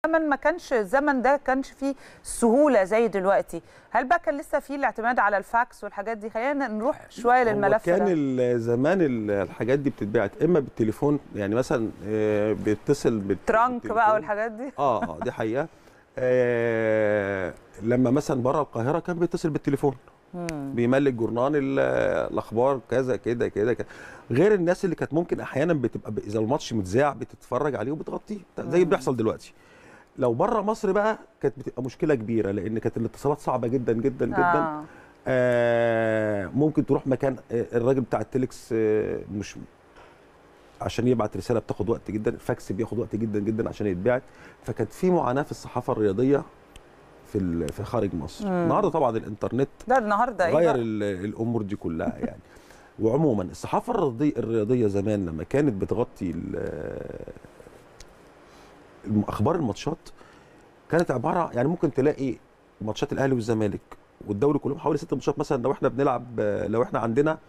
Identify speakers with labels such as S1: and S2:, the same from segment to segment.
S1: زمن ما كانش الزمن ده كانش فيه سهوله زي دلوقتي هل بقى كان لسه فيه الاعتماد على الفاكس والحاجات دي خلينا نروح شويه للملف
S2: كان
S1: ده
S2: ال- زمان ال- الحاجات دي بتتبعت اما بالتليفون يعني مثلا آه، بيتصل بال-
S1: ترانك
S2: بالتليفون.
S1: بقى والحاجات دي
S2: اه اه دي حقيقه آه لما مثلا بره القاهره كان بيتصل بالتليفون بيملك جورنان ال- الاخبار كذا كده كده كده غير الناس اللي كانت ممكن احيانا بتبقى ب- اذا الماتش متذاع بتتفرج عليه وبتغطيه زي اللي بيحصل دلوقتي لو بره مصر بقى كانت بتبقى مشكله كبيره لان كانت الاتصالات صعبه جدا جدا جدا
S1: آه.
S2: آه ممكن تروح مكان آه، الراجل بتاع التليكس آه مش عشان يبعت رساله بتاخد وقت جدا الفاكس بياخد وقت جدا جدا عشان يتبعت فكانت في معاناه في الصحافه الرياضيه في ال- في خارج مصر
S1: مم.
S2: النهارده طبعا الانترنت
S1: ده النهارده ايه
S2: غير
S1: بقى؟
S2: ال- الامور دي كلها يعني وعموما الصحافه الرياضيه الرياضيه زمان لما كانت بتغطي ال- الم- اخبار الماتشات كانت عباره يعني ممكن تلاقي ماتشات الاهلي والزمالك والدوري كلهم حوالي ست ماتشات مثلا لو احنا بنلعب لو احنا عندنا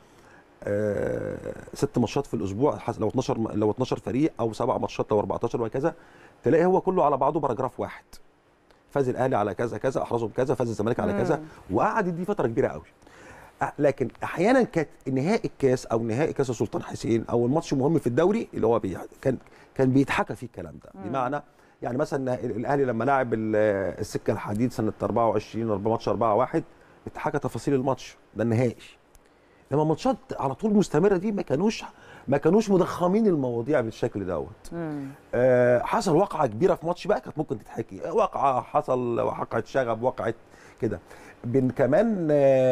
S2: آه، ست ماتشات في الاسبوع حس- لو 12 م- لو 12 فريق او سبع ماتشات لو 14 وهكذا تلاقي هو كله على بعضه باراجراف واحد فاز الاهلي على كذا كذا احرزهم كذا فاز الزمالك على كذا وقعد دي فتره كبيره قوي أ- لكن احيانا كانت نهائي الكاس او نهائي كاس السلطان حسين او الماتش المهم في الدوري اللي هو بي كان كان بيتحكى فيه الكلام ده بمعنى يعني مثلا الاهلي لما لعب ال- السكه الحديد سنه 24 أربعة- ماتش 4 1 اتحكى تفاصيل الماتش ده النهائي لما ماتشات على طول مستمره دي ما كانوش ما كانوش مضخمين المواضيع بالشكل دوت آه حصل وقعه كبيره في ماتش بقى كانت ممكن تتحكي وقعه حصل وقعه شغب وقعه كده بين كمان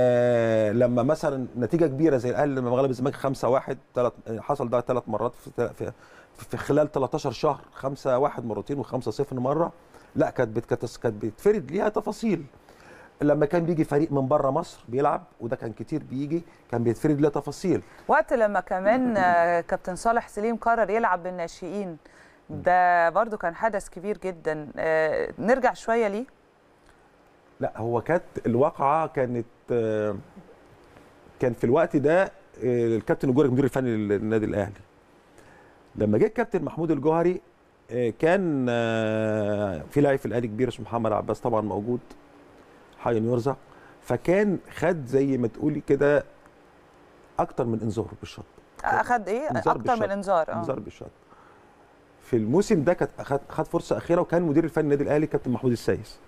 S2: آه لما مثلا نتيجه كبيره زي الاهلي لما غلب الزمالك 5 1 ثلاث حصل ده ثلاث مرات في, في في خلال 13 شهر 5 1 مرتين و5 0 مره لا كانت بت- كانت كانت بتفرد ليها تفاصيل لما كان بيجي فريق من بره مصر بيلعب وده كان كتير بيجي كان بيتفرد ليه تفاصيل
S1: وقت لما كمان آه، كابتن صالح سليم قرر يلعب بالناشئين ده برضو كان حدث كبير جدا آه، نرجع شويه ليه
S2: لا هو كانت الواقعه كانت آه، كان في الوقت ده آه، الكابتن الجوهري المدير الفني للنادي الاهلي لما جه الكابتن محمود الجوهري آه، كان آه، في لاعب في الاهلي كبير اسمه محمد عباس طبعا موجود حي يرزق فكان خد زي ما تقولي كده اكتر من انذار بالشط
S1: اخد ايه
S2: إنذار
S1: اكتر من
S2: بالشط.
S1: انذار اه
S2: انذار بالشط في الموسم ده كانت خد خد فرصه اخيره وكان مدير الفني النادي الاهلي كابتن محمود السايس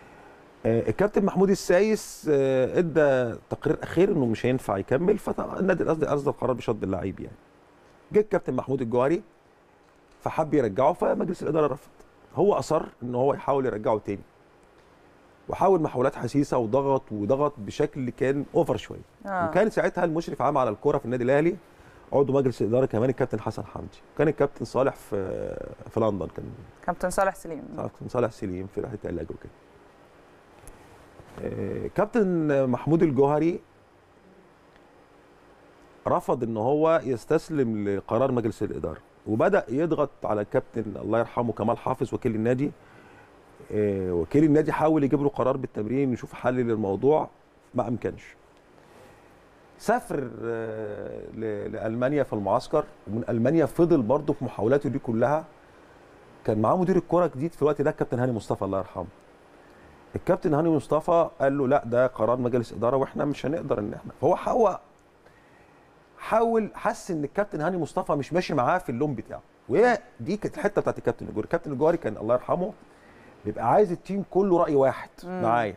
S2: آه، الكابتن محمود السايس آه، ادى تقرير اخير انه مش هينفع يكمل فالنادي قصدي اصدر قرار بشد اللعيب يعني جه الكابتن محمود الجوهري فحب يرجعه فمجلس الاداره رفض هو اصر ان هو يحاول يرجعه تاني وحاول محاولات حسيسه وضغط وضغط بشكل كان اوفر شويه
S1: آه.
S2: وكان ساعتها المشرف عام على الكوره في النادي الاهلي عضو مجلس الاداره كمان الكابتن حسن حمدي كان الكابتن صالح في في لندن كان
S1: كابتن صالح سليم
S2: كابتن صالح سليم في رحله علاج وكده آه، كابتن محمود الجوهري رفض ان هو يستسلم لقرار مجلس الاداره وبدا يضغط على الكابتن الله يرحمه كمال حافظ وكيل النادي آه، وكيل النادي حاول يجيب له قرار بالتمرين يشوف حل للموضوع ما امكنش سافر آه، ل- لالمانيا في المعسكر ومن المانيا فضل برضه في محاولاته دي كلها كان معاه مدير الكوره جديد في الوقت ده الكابتن هاني مصطفى الله يرحمه الكابتن هاني مصطفى قال له لا ده قرار مجلس اداره واحنا مش هنقدر ان احنا فهو هو حاول حس ان الكابتن هاني مصطفى مش ماشي معاه في اللون بتاعه وهي دي كانت الحته بتاعت الكابتن الجوهري الكابتن الجوهري كان الله يرحمه بيبقى عايز التيم كله راي واحد معايا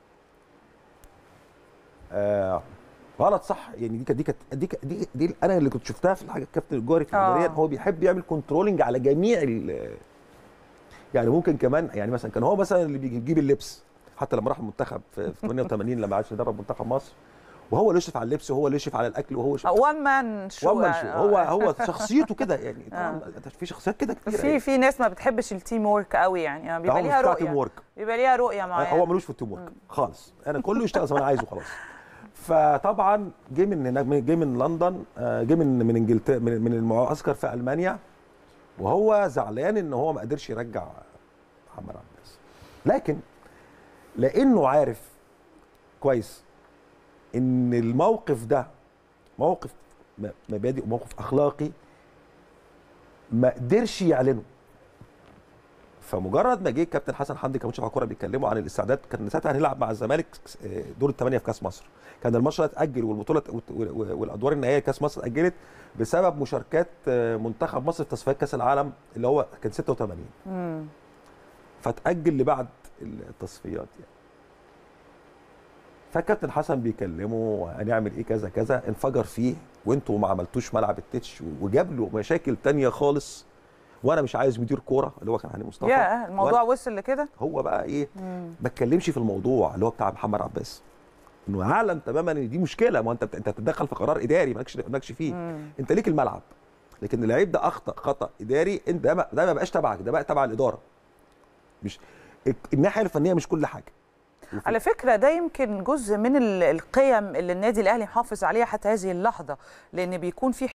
S2: آه غلط صح يعني دي كانت دي كانت دي, كانت- دي, دي انا اللي كنت شفتها في الحاجه الكابتن الجوهري في
S1: آه.
S2: الاداريه هو بيحب يعمل كنترولنج على جميع ال- يعني ممكن كمان يعني مثلا كان هو مثلا اللي بيجيب اللبس حتى لما راح المنتخب في في 88 لما عاش يدرب منتخب مصر وهو اللي يشرف على اللبس وهو اللي يشرف على الاكل وهو يشرف
S1: وان مان شو
S2: وأما
S1: يعني،
S2: شو-
S1: آه.
S2: هو هو شخصيته كده يعني طبعا في شخصيات كده كتير
S1: في في ناس ما بتحبش التيم ورك قوي يعني يعني بيبقى ليها
S2: تيم
S1: رؤيه
S2: ورك
S1: بيبقى ليها رؤيه
S2: هو
S1: معينه
S2: ملوش في التيم ورك خالص انا كله يشتغل زي ما انا عايزه خلاص فطبعا جه من هناك جه من لندن آه، جه من من انجلترا من من المعسكر في المانيا وهو زعلان ان هو ما قدرش يرجع محمد عباس لكن لانه عارف كويس ان الموقف ده موقف م- مبادئ وموقف اخلاقي ما قدرش يعلنه فمجرد ما جه الكابتن حسن حمدي كان مشرف على الكوره بيتكلموا عن الاستعداد كان ساعتها هنلعب مع الزمالك آه، دور الثمانيه في كاس مصر كان الماتش ده اتاجل والبطوله والادوار النهائيه كاس مصر اتاجلت بسبب مشاركات آه، منتخب مصر في تصفيات كاس العالم اللي هو كان 86
S1: مم.
S2: فاتاجل لبعد التصفيات يعني فالكابتن حسن بيكلمه هنعمل ايه كذا كذا انفجر فيه وانتوا ما عملتوش ملعب التتش وجاب له مشاكل تانية خالص وانا مش عايز مدير كوره اللي هو كان هاني مصطفى
S1: يا الموضوع
S2: وأنا-
S1: وصل لكده
S2: هو بقى ايه
S1: مم.
S2: ما اتكلمش في الموضوع اللي هو بتاع محمد عباس انه يعلم تماما ان دي مشكله ما هو انت انت بتتدخل في قرار اداري مالكش مالكش فيه
S1: مم.
S2: انت ليك الملعب لكن اللعيب ده اخطا خطا اداري انت ده ما ده ما بقاش تبعك ده بقى تبع الاداره مش الناحيه الفنيه مش كل حاجه وفي-
S1: على فكرة ده يمكن جزء من ال- القيم اللي النادي الأهلي محافظ عليها حتى هذه اللحظة لأن بيكون في